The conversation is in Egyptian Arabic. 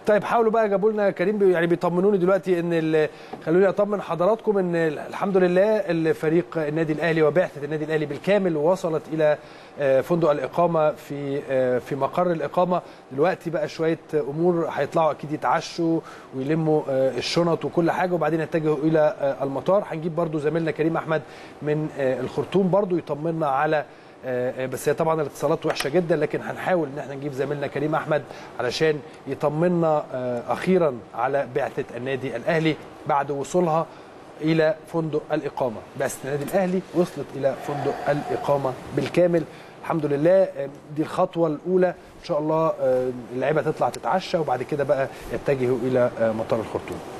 طيب حاولوا بقى جابوا لنا كريم بي يعني بيطمنوني دلوقتي ان ال- خلوني اطمن حضراتكم ان ال- الحمد لله الفريق النادي الاهلي وبعثه النادي الاهلي بالكامل وصلت الى آه، فندق الاقامه في آه، في مقر الاقامه دلوقتي بقى شويه امور هيطلعوا اكيد يتعشوا ويلموا آه، الشنط وكل حاجه وبعدين يتجهوا الى آه، المطار هنجيب برضو زميلنا كريم احمد من آه، الخرطوم برضو يطمنا على آه، بس هي طبعا الاتصالات وحشه جدا لكن هنحاول ان احنا نجيب زميلنا كريم احمد علشان يطمنا آه، اخيرا على بعثه النادي الاهلي بعد وصولها الى فندق الاقامه بعثه النادي الاهلي وصلت الى فندق الاقامه بالكامل الحمد لله آه، دي الخطوه الاولى ان شاء الله آه، اللعيبه تطلع تتعشى وبعد كده بقى يتجهوا الى آه، مطار الخرطوم